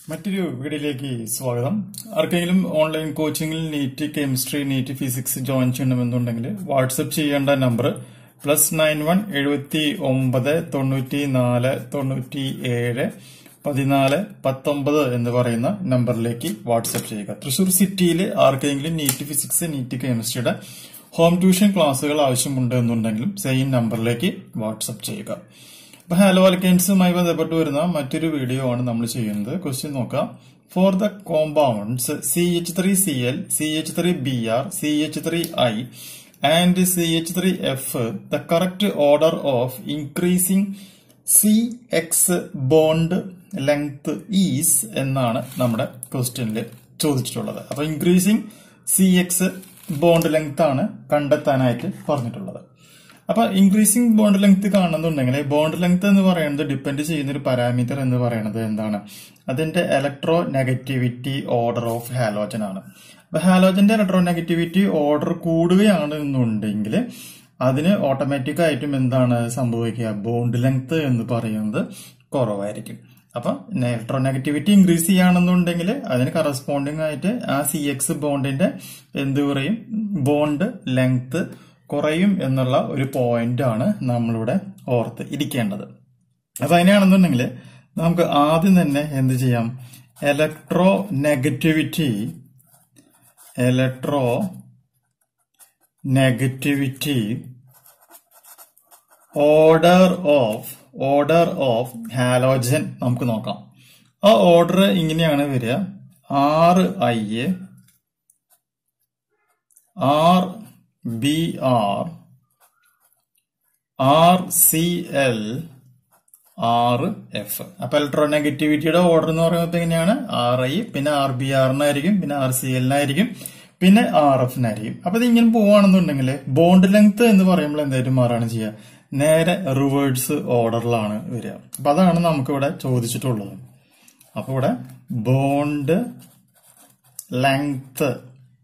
മറ്റൊരു വീഡിയോയിലേക്ക് സ്വാഗതം ആർക്കെങ്കിലും ഓൺലൈൻ കോച്ചിങ്ങിൽ NEET chemistry NEET physics join ചെയ്യണമെന്നുണ്ടെങ്കിൽ വാട്സപ്പ് ചെയ്യേണ്ട നമ്പർ പ്ലസ് നയൻ വൺ എഴുപത്തി ഒമ്പത് തൊണ്ണൂറ്റി നാല് തൊണ്ണൂറ്റി ഏഴ് പതിനാല് പത്തൊമ്പത് എന്ന് പറയുന്ന നമ്പറിലേക്ക് വാട്സപ്പ് ചെയ്യുക തൃശൂർ സിറ്റിയിൽ ആർക്കെങ്കിലും നീറ്റ് ഫിസിക്സ് നീറ്റ് കെമിസ്ട്രിയുടെ ഹോം ട്യൂഷൻ ക്ലാസ്സുകൾ ആവശ്യമുണ്ട് എന്നുണ്ടെങ്കിലും സെയിം നമ്പറിലേക്ക് വാട്സപ്പ് ചെയ്യുക അപ്പൊ ഹാലോ അൽക്കൈൻസുമായി ബന്ധപ്പെട്ട് വരുന്ന മറ്റൊരു വീഡിയോ ആണ് നമ്മൾ ചെയ്യുന്നത് ക്വസ്റ്റ്യൻ നോക്കാം for the compounds C H three C L C H three B R C H three I and C H three F the correct order of increasing C X bond length is എന്നാണ് നമ്മുടെ ക്വസ്റ്റ്യനിൽ ചോദിച്ചിട്ടുള്ളത് അപ്പൊ increasing C X bond length ആണ് കണ്ടെത്താനായിട്ട് പറഞ്ഞിട്ടുള്ളത് അപ്പൊ increasing bond length കാണുന്നുണ്ടെങ്കിൽ ബോണ്ട് ലെങ്ത് എന്ന് പറയുന്നത് ഡിപ്പെൻഡ് ചെയ്യുന്ന ഒരു പാരാമീറ്റർ എന്ന് പറയുന്നത് എന്താണ് അതിന്റെ electronegativity order of halogen ആണ് അപ്പൊ ഹാലോജന്റെ ഇലക്ട്രോ നെഗറ്റിവിറ്റി ഓർഡർ കൂടുകയാണ് എന്നുണ്ടെങ്കിൽ അതിന് ഓട്ടോമാറ്റിക് ആയിട്ടും എന്താണ് സംഭവിക്കുക ബോണ്ട് ലെങ്ത് എന്ന് പറയുന്നത് കുറവായിരിക്കും അപ്പൊ ഇലക്ട്രോ നെഗറ്റിവിറ്റി ഇൻക്രീസ് ചെയ്യുകയാണെന്നുണ്ടെങ്കിൽ അതിന് കറസ്പോണ്ടിങ് ആയിട്ട് ആ സി എക്സ് ബോണ്ടിന്റെ എന്ത് പറയും ബോണ്ട് ലെങ്ത് കുറയും എന്നുള്ള ഒരു പോയിന്റ് ആണ് നമ്മളിവിടെ ഓർത്ത് ഇരിക്കേണ്ടത് അപ്പൊ അതിനാണെന്നുണ്ടെങ്കിൽ നമുക്ക് ആദ്യം തന്നെ എന്ത് ചെയ്യാം electronegativity electronegativity order of order of halogen നമുക്ക് നോക്കാം ആ ഓർഡർ ഇങ്ങനെയാണ് വരിക R I R B R R C L R F അപ്പൊ ഇലക്ട്രോനെഗറ്റിവിറ്റിയുടെ ഓർഡർ എന്ന് പറയുമ്പോൾ എങ്ങനെയാണ് ആർ ഐ പിന്നെ ആർ ബി ആറിനായിരിക്കും പിന്നെ ആർ സി എല്ലിനായിരിക്കും പിന്നെ ആർ എഫിനായിരിക്കും അപ്പൊ ഇത് ഇങ്ങനെ പോവാണെന്നുണ്ടെങ്കിൽ ബോണ്ട് ലെങ്ത് എന്ന് പറയുമ്പോൾ എന്തായാലും മാറാണ് ചെയ്യുക നേരെ റിവേഴ്സ് ഓർഡറിലാണ് വരിക അപ്പൊ അതാണ് നമുക്കിവിടെ ചോദിച്ചിട്ടുള്ളത് അപ്പൊ ഇവിടെ bond length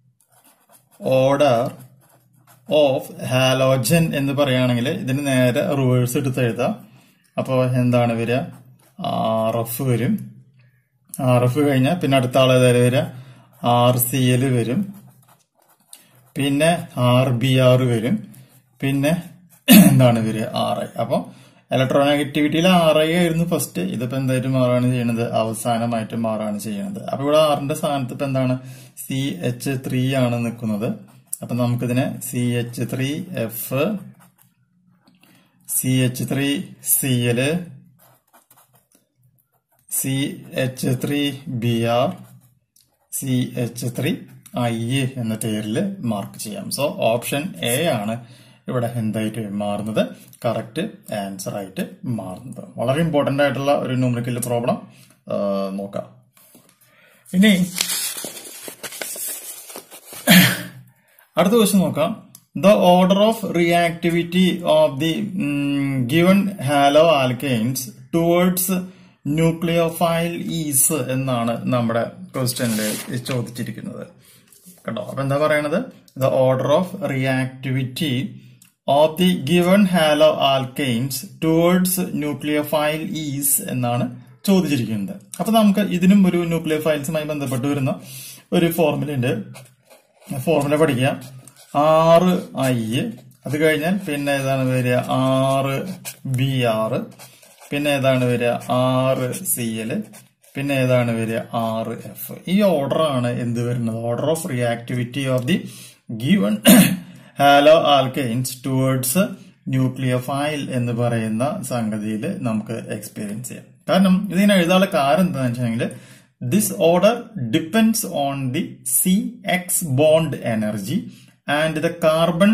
order of halogen എന്ന് പറയുകയാണെങ്കിൽ ഇതിന് നേരെ റിവേഴ്സ് എടുത്ത് എഴുതാം അപ്പോൾ എന്താണ് വരിക ആർ എഫ് വരും ആർ എഫ് കഴിഞ്ഞാൽ പിന്നെ അടുത്ത ആൾ ഏതായാലും വരിക ആർ സി എൽ വരും പിന്നെ ആർ ബി ആർ വരും പിന്നെ എന്താണ് വരിക ആർ ഐ അപ്പോൾ ഇലക്ട്രോനെഗറ്റിവിറ്റിയിൽ ആർ ഐ ആയിരുന്നു ഫസ്റ്റ് ഇതിപ്പോ എന്തായിട്ട് മാറാണ് ചെയ്യുന്നത് അവസാനമായിട്ട് മാറാണ് ചെയ്യുന്നത് അപ്പൊ ഇവിടെ ആറിന്റെ സ്ഥാനത്ത് ഇപ്പൊ എന്താണ് സി എച്ച് ത്രീ ആണ് നിൽക്കുന്നത് അപ്പൊ നമുക്കിതിനെ C H three F C H three C L C H three B R C H three I എന്ന പേരിൽ മാർക്ക് ചെയ്യാം സോ ഓപ്ഷൻ എ ആണ് ഇവിടെ എന്തായിട്ട് മാറുന്നത് കറക്റ്റ് ആൻസർ ആയിട്ട് മാറുന്നത് വളരെ ഇമ്പോർട്ടന്റ് ആയിട്ടുള്ള ഒരു ന്യൂമറിക്കൽ പ്രോബ്ലം നോക്കാം ഇനി അടുത്ത ക്വസ്റ്റ്യൻ നോക്കാം the order of reactivity of the given haloalkanes towards nucleophile is എന്നാണ് നമ്മുടെ ക്വസ്റ്റ്യനിൽ ചോദിച്ചിരിക്കുന്നത് കേട്ടോ അപ്പൊ എന്താ പറയണത് the order of reactivity of the given haloalkanes towards nucleophile is എന്നാണ് ചോദിച്ചിരിക്കുന്നത് അപ്പൊ നമുക്ക് ഇതിനും ഒരു ന്യൂക്ലിയോഫൈൽസുമായി ബന്ധപ്പെട്ട് വരുന്ന ഒരു ഫോർമുല ഉണ്ട് ഫോർമുല പഠിക്കുക ആറ് ഐ അത് കഴിഞ്ഞാൽ പിന്നെ ഏതാണ് വരിക ആറ് ബി ആറ് പിന്നെ ഏതാണ് വരിക ആറ് സി എൽ പിന്നെ ഏതാണ് വരിക ആറ് എഫ് ഈ ഓർഡർ ആണ് എന്ത് വരുന്നത് order of reactivity of the given haloalkanes towards nucleophile എന്ന് പറയുന്ന സംഗതിയിൽ നമുക്ക് എക്സ്പീരിയൻസ് ചെയ്യാം കാരണം ഇതിനെ എഴുതാനുള്ള കാരണം എന്താണെന്ന് വെച്ചിട്ടുണ്ടെങ്കിൽ this order depends on the C X bond energy and the carbon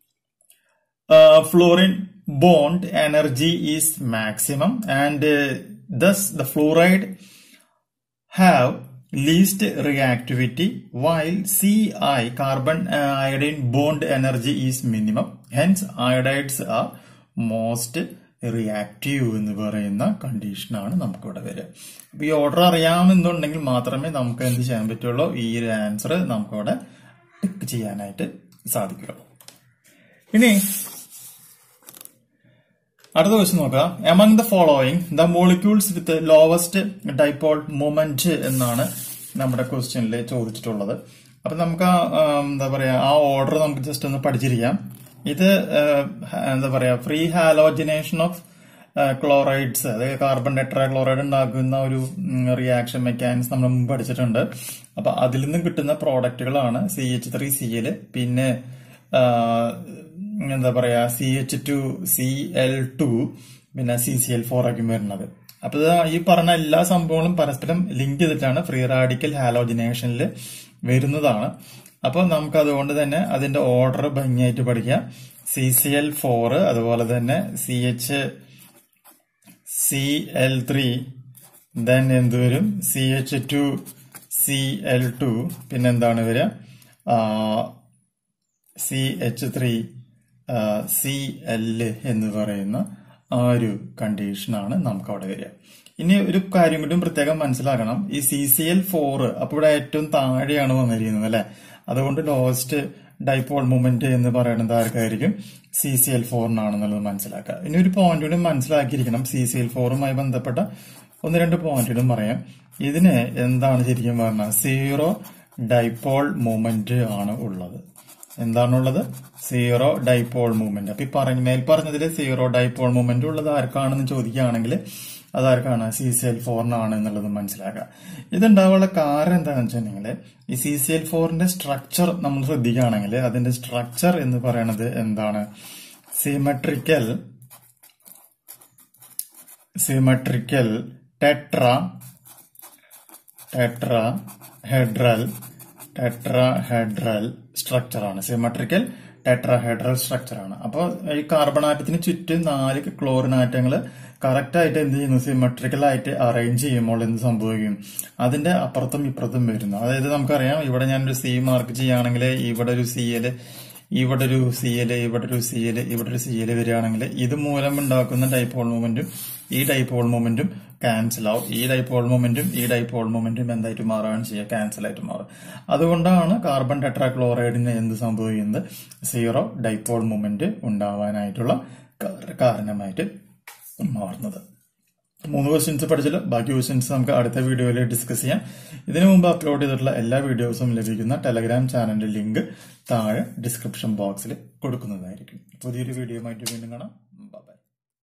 fluorine bond energy is maximum and uh, thus the fluoride have least reactivity while Ci carbon uh, iodine bond energy is minimum hence iodides are most reactive എന്ന് പറയുന്ന കണ്ടീഷനാണ് നമുക്കിവിടെ വരിക അപ്പൊ ഈ order അറിയാമെന്നുണ്ടെങ്കിൽ മാത്രമേ നമുക്ക് എന്ത് ചെയ്യാൻ പറ്റുള്ളൂ ഈ ഒരു ആൻസർ നമുക്കിവിടെ ടിക്ക് ചെയ്യാനായിട്ട് സാധിക്കുള്ളൂ ഇനി അടുത്ത ക്വസ്റ്റ്യൻ നോക്കുക among the following the molecules with lowest dipole moment എന്നാണ് നമ്മുടെ ക്വസ്റ്റ്യനിൽ ചോദിച്ചിട്ടുള്ളത് അപ്പൊ നമുക്ക് ആ, ആ, എന്താ പറയാ ആ ഓർഡർ നമുക്ക് ജസ്റ്റ് ഒന്ന് പഠിച്ചിരിക്കാം ഇത് ആ, എന്താ പറയാ ഫ്രീ ഹാലോജിനേഷൻ ഓഫ് ക്ലോറൈഡ്സ് അതായത് കാർബൺ ടെട്രാ ക്ലോറൈഡ് ഉണ്ടാക്കുന്ന ഒരു റിയാക്ഷൻ മെക്കാനിക്സ് നമ്മൾ മുമ്പ് പഠിച്ചിട്ടുണ്ട് അപ്പൊ അതിൽ നിന്നും കിട്ടുന്ന പ്രോഡക്റ്റുകളാണ് C H three C L പിന്നെ ആ, എന്താ പറയാ C H two C L two പിന്നെ സി സി എൽ ഫോർ ആക്കി വരുന്നത് അപ്പൊ ഇത് ഈ പറഞ്ഞ എല്ലാ സംഭവങ്ങളും പരസ്പരം ലിങ്ക് ചെയ്തിട്ടാണ് ഫ്രീ റാഡിക്കൽ ഹാലോജിനേഷനിൽ വരുന്നതാണ് അപ്പൊ നമുക്ക് അതുകൊണ്ട് തന്നെ അതിന്റെ ഓർഡർ ഭംഗിയായിട്ട് പഠിക്കാം സി സി എൽ ഫോർ അതുപോലെ തന്നെ C H C L three then എന്ത് വരും C H two C L two പിന്നെന്താണ് വരിക C H three C L എന്ന് പറയുന്ന ആ ഒരു കണ്ടീഷനാണ് നമുക്ക് അവിടെ വരിക ഇനി ഒരു കാര്യം കൂടി പ്രത്യേകം മനസ്സിലാക്കണം ഈ സി സി എൽ ഫോർ അപ്പൊ ഇവിടെ ഏറ്റവും താഴെയാണ് വന്നിരിക്കുന്നത് അല്ലെ അതുകൊണ്ട് ലോസ്റ്റ് ഡൈപോൾ മൂവ്മെന്റ് എന്ന് പറയുന്നത് ആർക്കായിരിക്കും സി സി എൽ ഫോറിനാണെന്നുള്ളത് മനസ്സിലാക്കുക ഇനി ഒരു പോയിന്റ് കൂടി മനസ്സിലാക്കിയിരിക്കണം സി സി എൽ ഫോറുമായി ബന്ധപ്പെട്ട ഒന്ന് രണ്ട് പോയിന്റുകളും പറയാം ഇതിന് എന്താണ് ശരിക്കും പറഞ്ഞാൽ സീറോ ഡൈപോൾ മൂവ്മെന്റ് ആണ് ഉള്ളത് എന്താണുള്ളത് സീറോ ഡൈപോൾ മൂവ്മെന്റ് അപ്പൊ ഈ പറഞ്ഞ മേൽ പറഞ്ഞതിൽ സീറോ ഡൈപോൾ മൂവ്മെന്റ് ഉള്ളത് ആർക്കാണെന്ന് ചോദിക്കുകയാണെങ്കിൽ അതാർക്കാണ് സി സി എൽ ഫോറിനാണ് എന്നുള്ളത് മനസ്സിലാക്കുക ഇതുണ്ടാവാനുള്ള കാരണം എന്താണെന്ന് വെച്ചിട്ടുണ്ടെങ്കിൽ ഈ സി സി എൽ ഫോറിന്റെ സ്ട്രക്ചർ നമ്മൾ ശ്രദ്ധിക്കുകയാണെങ്കിൽ അതിന്റെ സ്ട്രക്ചർ എന്ന് പറയുന്നത് എന്താണ് symmetrical symmetrical tetra tetrahedral tetrahedral structure ആണ് സിമെട്രിക്കൽ ടെട്രാഹെഡ്രൽ സ്ട്രക്ചർ ആണ് അപ്പോൾ ഈ കാർബൺ ആറ്റത്തിന് ചുറ്റും നാല് ക്ലോറിൻ ആറ്റങ്ങൾ കറക്റ്റ് ആയിട്ട് എന്ത് ചെയ്യുന്നു സിമെട്രിക്കൽ ആയിട്ട് അറേഞ്ച് ചെയ്യുമ്പോൾ എന്ത് സംഭവിക്കും അതിന്റെ അപ്പുറത്തും ഇപ്പുറത്തും വരുന്നു അതായത് നമുക്കറിയാം ഇവിടെ ഞാനൊരു സി മാർക്ക് ചെയ്യുകയാണെങ്കിൽ ഇവിടെ ഒരു സി എല് ഇവിടെ ഒരു സി എല് ഇവിടെ ഒരു സി എല് ഇവിടെ ഒരു സി എല് വരികയാണെങ്കിൽ ഇത് മൂലം ഉണ്ടാക്കുന്ന ഡൈപോൾ മൂവ്മെന്റും ഈ ഡൈപോൾ മൂവ്മെന്റും ക്യാൻസൽ ആവും ഈ ഡൈപോൾ മൂവ്മെന്റും ഈ ഡൈപോൾ മൂവ്മെന്റും എന്തായിട്ട് മാറുകയാണ് ചെയ്യുക ക്യാൻസൽ ആയിട്ട് മാറും അതുകൊണ്ടാണ് കാർബൺ ടെട്രാക്ലോറൈഡിന് എന്ത് സംഭവിക്കുന്നത് സീറോ ഡൈപോൾ മൂവ്മെന്റ് ഉണ്ടാവാനായിട്ടുള്ള കാ- കാരണമായിട്ട് മാറുന്നത് മൂന്ന് ക്വസ്റ്റ്യൻസ് പഠിച്ചല്ലോ ബാക്കി ക്വസ്റ്റ്യൻസ് നമുക്ക് അടുത്ത വീഡിയോയിൽ ഡിസ്കസ് ചെയ്യാം ഇതിനു മുമ്പ് അപ്ലോഡ് ചെയ്തിട്ടുള്ള എല്ലാ വീഡിയോസും ലഭിക്കുന്ന ടെലഗ്രാം ചാനലിന്റെ ലിങ്ക് താഴെ ഡിസ്ക്രിപ്ഷൻ ബോക്സിൽ കൊടുക്കുന്നതായിരിക്കും പുതിയൊരു വീഡിയോ ആയിട്ട് വീണ്ടും കാണാം